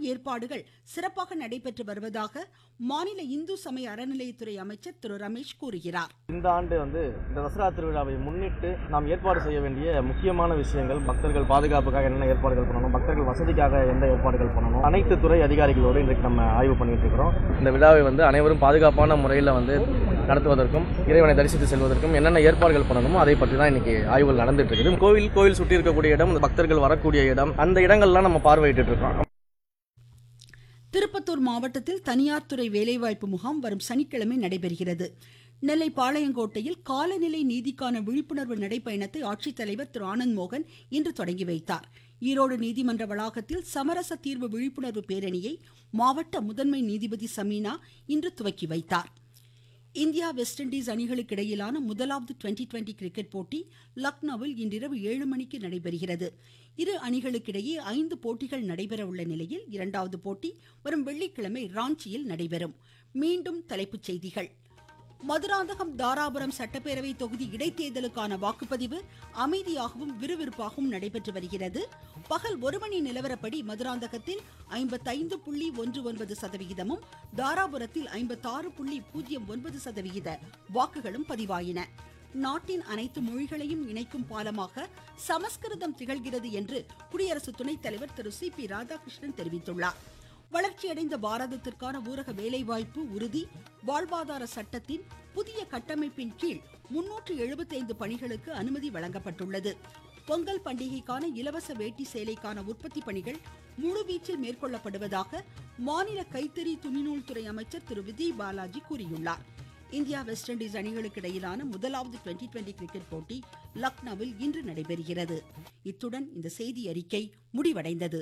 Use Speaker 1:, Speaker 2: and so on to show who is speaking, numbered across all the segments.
Speaker 1: ஏற்பாடுகள் சிறப்பாக நடைபெற்று வருவதாக மாநில இந்து சமய அறநிலையத்துறை அமைச்சர் திரு ரமேஷ் கூறுகிறார்
Speaker 2: இந்த ஆண்டு வந்து இந்த தசரா திருவிழாவை முன்னிட்டு நாம் ஏற்பாடு செய்ய வேண்டிய முக்கியமான விஷயங்கள் பக்தர்கள் பாதுகாப்புக்காக என்னென்ன ஏற்பாடுகள் பண்ணணும் பக்தர்கள் வசதிக்காக எந்த ஏற்பாடுகள் பண்ணணும் அனைத்து துறை அதிகாரிகளோடு இன்றைக்கு நம்ம ஆய்வு பண்ணிட்டு இருக்கிறோம் இந்த விழாவை வந்து அனைவரும் பாதுகாப்பான முறையில் வந்து நடத்துவதற்கும் இறைவனை தரிசித்து செல்வதற்கும் என்னென்ன ஏற்பாடுகள் பண்ணணுமோ அதை பற்றி தான் இன்னைக்கு ஆய்வுகள் நடந்துட்டு இருக்குது கோவில் கோவில் சுற்றி இருக்கக்கூடிய இடம் இந்த பக்தர்கள் வரக்கூடிய இடம் அந்த இடங்கள்லாம் நம்ம பார்வையிட்டு இருக்கோம்
Speaker 1: திருப்பத்தூர் மாவட்டத்தில் தனியார் துறை வேலைவாய்ப்பு முகாம் வரும் சனிக்கிழமை நடைபெறுகிறது நெல்லை பாளையங்கோட்டையில் காலநிலை நீதிக்கான விழிப்புணர்வு நடைப்பயணத்தை ஆட்சித்தலைவர் திரு ஆனந்த் மோகன் இன்று தொடங்கி வைத்தார் ஈரோடு நீதிமன்ற வளாகத்தில் சமரச தீர்வு விழிப்புணர்வு பேரணியை மாவட்ட முதன்மை நீதிபதி சமீனா இன்று துவக்கி வைத்தார் இந்தியா வெஸ்ட் இண்டீஸ் அணிகளுக்கு இடையிலான முதலாவது டுவெண்டி டுவெண்டி கிரிக்கெட் போட்டி லக்னோவில் இன்றிரவு ஏழு மணிக்கு நடைபெறுகிறது இரு அணிகளுக்கிடையே ஐந்து போட்டிகள் நடைபெற உள்ள நிலையில் இரண்டாவது போட்டி வரும் வெள்ளிக்கிழமை ராஞ்சியில் நடைபெறும் மீண்டும் தலைப்புச் செய்திகள் மதுராந்தகம் தாராபுரம் சட்டப்பேரவை தொகுதி இடைத்தேர்தலுக்கான வாக்குப்பதிவு அமைதியாகவும் விறுவிறுப்பாகவும் நடைபெற்று வருகிறது பகல் ஒரு மணி நிலவரப்படி மதுராந்தகத்தில் ஐம்பத்தைந்து புள்ளி ஒன்று ஒன்பது சதவிகிதமும் தாராபுரத்தில் ஐம்பத்தாறு புள்ளி பூஜ்ஜியம் ஒன்பது சதவிகித வாக்குகளும் பதிவாயின நாட்டின் அனைத்து மொழிகளையும் இணைக்கும் பாலமாக சமஸ்கிருதம் திகழ்கிறது என்று குடியரசு துணைத் தலைவர் திரு சி பி ராதாகிருஷ்ணன் தெரிவித்துள்ளார் வளர்ச்சியடைந்த பாரதத்திற்கான ஊரக வேலைவாய்ப்பு உறுதி வாழ்வாதார சட்டத்தின் புதிய கட்டமைப்பின் கீழ் முன்னூற்று எழுபத்தைந்து பணிகளுக்கு அனுமதி வழங்கப்பட்டுள்ளது பொங்கல் பண்டிகைக்கான இலவச வேட்டி சேலைக்கான உற்பத்தி பணிகள் முழுவீச்சில் மேற்கொள்ளப்படுவதாக மாநில கைத்தறி துணிநூல் துறை அமைச்சர் திரு விஜய் பாலாஜி கூறியுள்ளார் இந்தியா வெஸ்ட் இண்டீஸ் அணிகளுக்கு இடையிலான முதலாவது டுவெண்டி டுவெண்டி கிரிக்கெட் போட்டி லக்னோவில் இன்று நடைபெறுகிறது இத்துடன் இந்த செய்தி அறிக்கை முடிவடைந்தது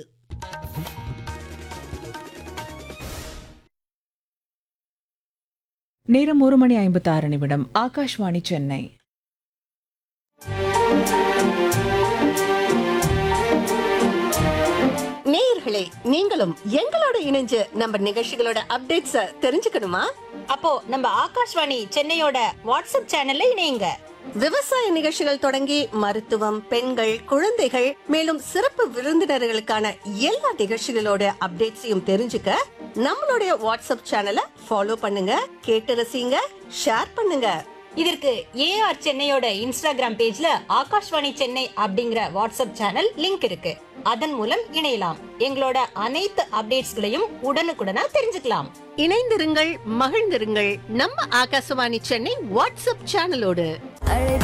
Speaker 3: நேரம் ஒரு மணி ஐம்பத்தி ஆறு நிமிடம் ஆகாஷ்வாணி சென்னை
Speaker 4: நேயர்களே நீங்களும் எங்களோட இணைஞ்சு நம்ம நிகழ்ச்சிகளோட அப்டேட்ஸ தெரிஞ்சுக்கணுமா
Speaker 5: அப்போ நம்ம ஆகாஷ்வாணி சென்னையோட வாட்ஸ்அப் சேனல்ல இணையுங்க
Speaker 4: விவசாய நிகழ்ச்சிகள் தொடங்கி மருத்துவம் பெண்கள் குழந்தைகள் மேலும் சிறப்பு விருந்தினர்களுக்கான எல்லா நிகழ்ச்சிகளோட அப்டேட்ஸையும் தெரிஞ்சுக்க நம்மளுடைய வாட்ஸ்அப் சேனலை ஃபாலோ பண்ணுங்க கேட்டு ரசிங்க ஷேர் பண்ணுங்க
Speaker 5: இதற்கு ஏஆர் சென்னையோட இன்ஸ்டாகிராம் பேஜ்ல ஆகாஷ்வாணி சென்னை அப்படிங்கிற வாட்ஸ்அப் சேனல் லிங்க் இருக்கு அதன் மூலம் இணையலாம் எங்களோட அனைத்து அப்டேட்ஸ்களையும் உடனுக்குடனா தெரிஞ்சுக்கலாம்
Speaker 4: இணைந்திருங்கள் மகிழ்ந்திருங்கள் நம்ம ஆகாசவாணி சென்னை வாட்ஸ்அப் சேனலோடு
Speaker 6: அழைத்து